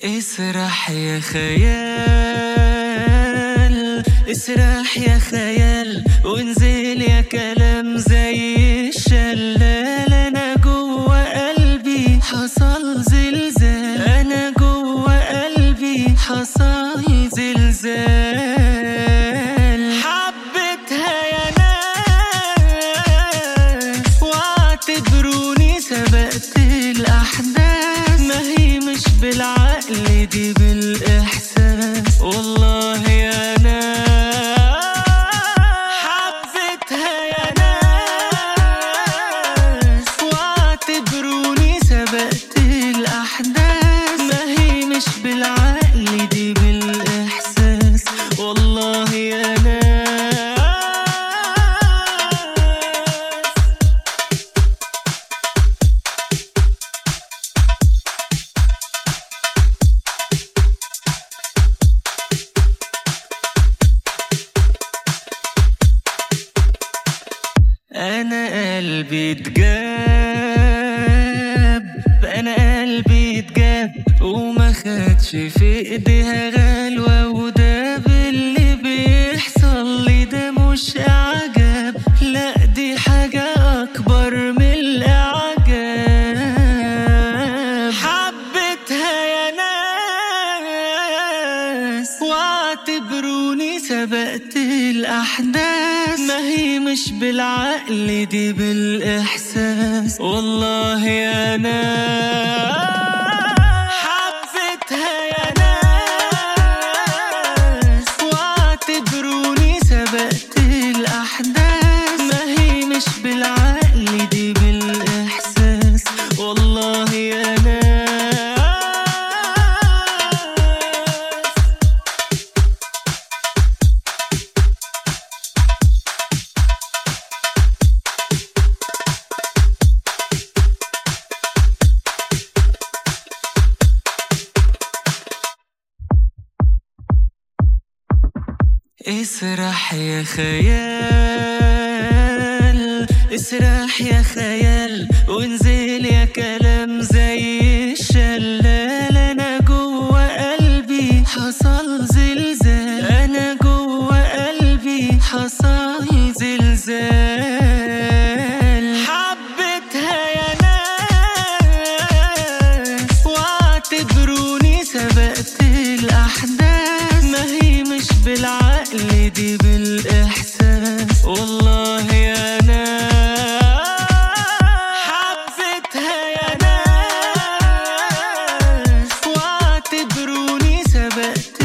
اسرح يا خيال اسرح يا خيال وانزل يا كلام زي الشلال انا جوه قلبي حصل زلزال انا جوه قلبي حصل زلزال حبيتها يا ناس واعتبروني سبقت الاحداث ما هي مش بالعقل دي بالاحساس والله يا ناس حبيتها يا ناس واعتبروني سبقت الاحداث ما هي مش بالعقل دي بالاحساس والله يا ناس انا قلبي اتجاب انا قلبي اتجاب وما خدش في ايديها غلوة وده باللي بيحصل لي ده مش اعجاب لا دي حاجة اكبر من الاعجاب حبيتها يا ناس واعتبروني سبقت الاحداث ما هي مش بالعقل دي بالاحساس والله يا ناس حبيتها يا ناس واعتبروني سبقت الاحداث ما هي مش بالعقل دي بالاحساس والله يا ناس اسرح يا خيال اسرح يا خيال وانزل يا كلام زي الشلال انا جوه قلبي حصل زلزال انا جوه قلبي حصل زلزال حبيتها يا ناس واعتبروني سبقت الاحداث ما هي مش بالعقل دي بالاحساس والله يا ناس حبيتها يا ناس واعتبروني سبقت